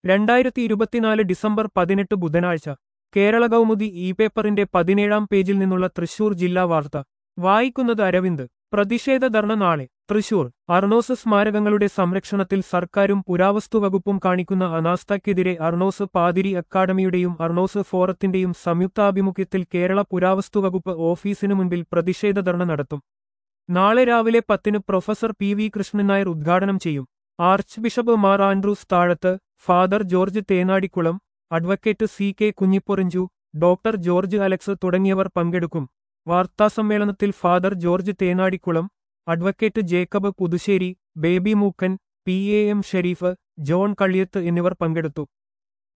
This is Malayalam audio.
രണ്ടായിരത്തി ഇരുപത്തിനാല് ഡിസംബർ പതിനെട്ട് ബുധനാഴ്ച കേരള കൗമുദി ഇ പേപ്പറിന്റെ പതിനേഴാം പേജിൽ നിന്നുള്ള തൃശൂർ ജില്ലാ വാർത്ത വായിക്കുന്നത് അരവിന്ദ് പ്രതിഷേധ ധർണ നാളെ തൃശൂർ അർണോസ് സ്മാരകങ്ങളുടെ സംരക്ഷണത്തിൽ സർക്കാരും പുരാവസ്തു വകുപ്പും കാണിക്കുന്ന അനാസ്ഥയ്ക്കെതിരെ അർണോസ് പാതിരി അക്കാദമിയുടെയും അർണോസ് ഫോറത്തിന്റെയും സംയുക്താഭിമുഖ്യത്തിൽ കേരള പുരാവസ്തു വകുപ്പ് ഓഫീസിനു മുൻപിൽ പ്രതിഷേധ ധർണ നടത്തും നാളെ രാവിലെ പത്തിന് professor P V Krishnan Nair ഉദ്ഘാടനം ചെയ്യും archbishop Mar Andrews Thazhath father George Thenadikulam advocate C K Kunjiporinju doctor George Alex തുടങ്ങിയവർ പങ്കെടുക്കും വാർത്താസമ്മേളനത്തിൽ father George Thenadikulam advocate Jacob Puthussery Baby Mookken P A M Sherif John Kaliyath എന്നിവർ പങ്കെടുത്തു